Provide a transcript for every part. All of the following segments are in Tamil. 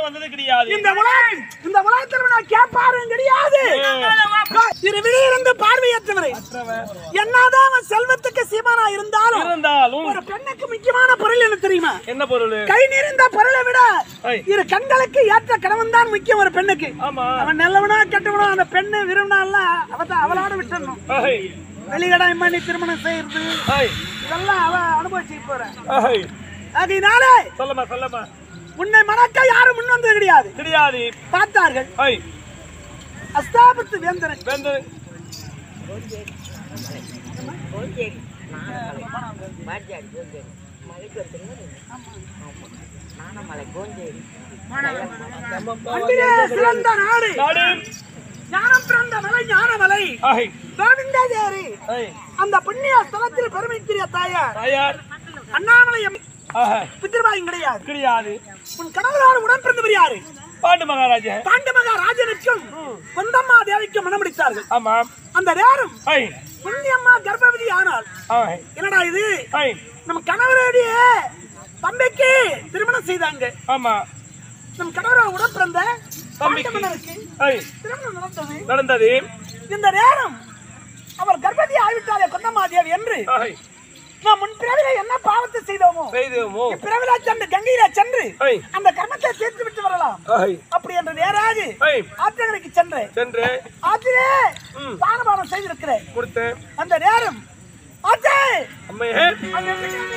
வந்தது கிடையாது இந்த உலகம் இந்த உலகத்தில் நான் கேட்பாரும் கிடையாது திரு விழியிலிருந்து பார்வையற்றவரை என்னதான் அவன் செல்வத்துக்கு சீமானா இருந்தாலும் இருந்தாலும் ஒரு பெண்ணுக்கு முக்கியமான பொருள் என்ன தெரியுமா என்ன பொருள் கை நிறைந்த பொருளை விட ஐ. இரு கண்களுக்கு ஏற்ற கணவன் தான் முக்கியம் ஒரு பெண்ணுக்கு ஆமா அவன் நல்லவனா கெட்டவனா அந்த பெண்ணு விரும்பினால அவ அவளோட விட்டுறணும் ஐ, வெளிகடம் பண்ணி திருமணம் செய்யறது ஐ, இதெல்லாம் அவ அனுபவிச்சு போற ஐ. அதனாலே சொல்லம்மா சொல்லம்மா உன்னை மணக்க யாரும் முன் வந்தது கிடையாது கிடையாது பார்த்தார்கள் ஐ அஸ்தாபத்து வேந்தரன் வேந்த அன்பிலே சிறந்த நாடு நாடு ஞானம் பிறந்த மலை ஞானமலை ஐ கோவிந்தாதேரி ஐ அந்த புண்ணிய ஸ்தலத்தில் பெருமைக்குரிய தாயார் தாயார் அண்ணாமலை அம்மை ஆஹா, பித்திருவாயும் கிடையாது கிடையாது உன் கணவரோடு உடன் பிறந்தவர் யாரு பாண்டு மகாராஜா பாண்டு மகாராஜனுக்கும் குந்தம்மா தேவிக்கும் மனம் முடித்தார்கள் ஆமாம் அந்த நேரம் ஐ புண்ணியம்மா கர்ப்பவதி ஆனால் ஐ என்னடா இது ஐ நம்ம கணவருடைய தம்பிக்கு திருமணம் செய்தாங்க ஆமா நம் கணவரோட உடன் பிறந்த தம்பிக்கு. பாண்டவனுக்கு ஐ திருமணம் நடந்தது நடந்தது இந்த நேரம் அவர் கர்ப்பவதி ஆகிவிட்டாலே கொண்டம்மா தேவி என்று ஐ நாம் முன் பிறவில என்ன பாவத்தை செய்தோமோ செய்தோமோ பிறவில சென்று கங்கையில சென்று ஐ அந்த கர்மத்தை தீர்த்து விட்டு வரலாம் ஐ அப்படி என்று நேராக ஐ ஆற்றங்கரைக்கு சென்றேன் சென்று ஆற்றிலே ம். தானபானம் செய்திருக்கிறேன் கொடுத்தேன் அந்த நேரம் ஆற்றே அம்மையே அந்த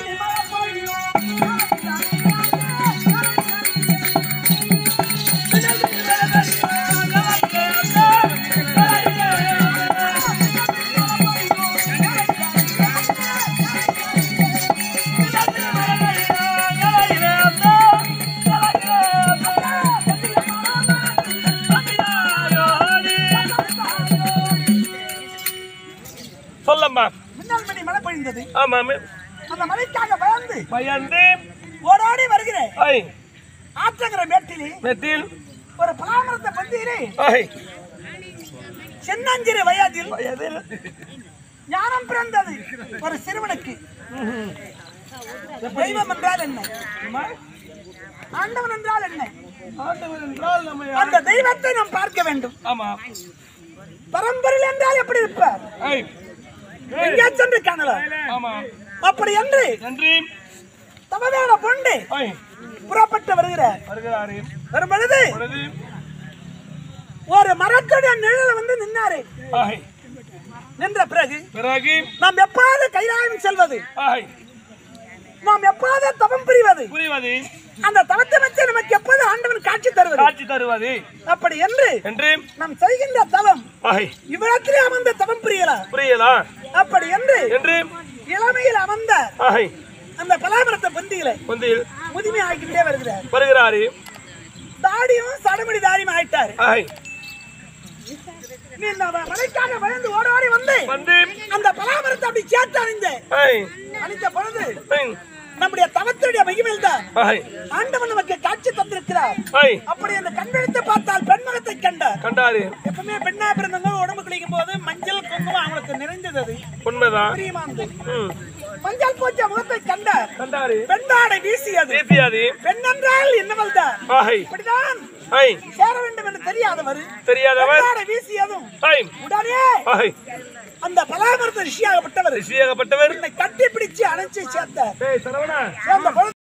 சொல்லம்மா மின்னல் மணி மழை பொழிந்தது ஆமாம் அந்த மழைக்காக பயந்து பயந்து ஓடோடி வருகிறேன் ஐ ஆற்றங்கரை மேட்டிலே மெத்தில் ஒரு பலாமரத்தை பந்தியிலே ஐ சின்னஞ்சிறு வயதில் வயதில் ஞானம் பிறந்தது ஒரு சிறுவனுக்கு தெய்வம் என்றால் என்ன அம்மா, ஆண்டவன் என்றால் என்ன ஆண்டவர் என்றால் நம்ம யார்? அந்த தெய்வத்தை நாம் பார்க்க வேண்டும் ஆமா பரம்பொருள் என்றால் எப்படி இருப்பார் ஐ ஏய், எங்கே சென்று காணலாம் ஆமா அப்படி என்று நன்றி தமதான பொண்டு ஐ புறப்பட்டு வருகிறார் வருகிறாரு வரும் பொழுது பொழுது ஒரு மரத்துடைய நிழல வந்து நின்னாரு ஐ நின்ற பிறகு பிறகு நாம் எப்பாவது கைலாயம் செல்வது ஐ நாம் எப்பாவது தவம் புரிவது புரிவது அந்த தவத்தை வச்சு நமக்கு எப்போது ஆண்டவன் காட்சி தருவது காட்சி தருவது அப்படி என்று என்று நாம் செய்கின்ற தவம் ஐ இவ்விடத்திலே அமர்ந்த தவம் புரியலாம் புரியலா அப்படி என்று என்று இளமையில் அமர்ந்த ஐ அந்த பலாமரத்தை பந்தியில முந்தில் முதுமை ஆகிக்கிட்டே வருகிறார் வருகிறாரு தாடியும் சடமுடி தாடியும் ஆயிட்டாரு ஐ நீ இந்த மலைக்காக பயந்து ஓடி ஓடி வந்து வந்து அந்த பலாமரத்தை அப்படி சேர்த்து அணிந்த ஐ அணிந்த பொழுது ஐ, நம்முடைய தவத்துடைய மகிமையில் தான் ஐ ஆண்டவன் நமக்கு காட்சி தந்திருக்கிறார் ஐ அப்படி அந்த கண்விழித்து பார்த்தால் பெண்முகத்தை கண்டார் கண்டாரு எப்பவுமே பெண்ணா பிறந்தவங்க உடம்பு குளிக்கும் போது மஞ்சள் குங்குமம் அவங்களுக்கு நிறைந்தது அது உண்மைதான் பிரியமானது ம் மஞ்சள் பூச்ச முகத்தை கண்டார் கண்டாரு பெண்ணாடை வீசியது பேசியாது பெண் என்றால் என்னவள் தான் ஐ இப்படிதான் ஐ சேர வேண்டும் என்று தெரியாதவர் தெரியாதவர் பெண்ணாடை வீசியதும் ஐ உடனே ஐ அந்த பலாமரத்த ரிஷியாகப்பட்டவர் ரிஷியாகப்பட்டவர் என்னை கட்டி பிடிச்சு அணைச்சு சேர்த்தார் ஏய் சரவணா சேர்ந்த பொழுது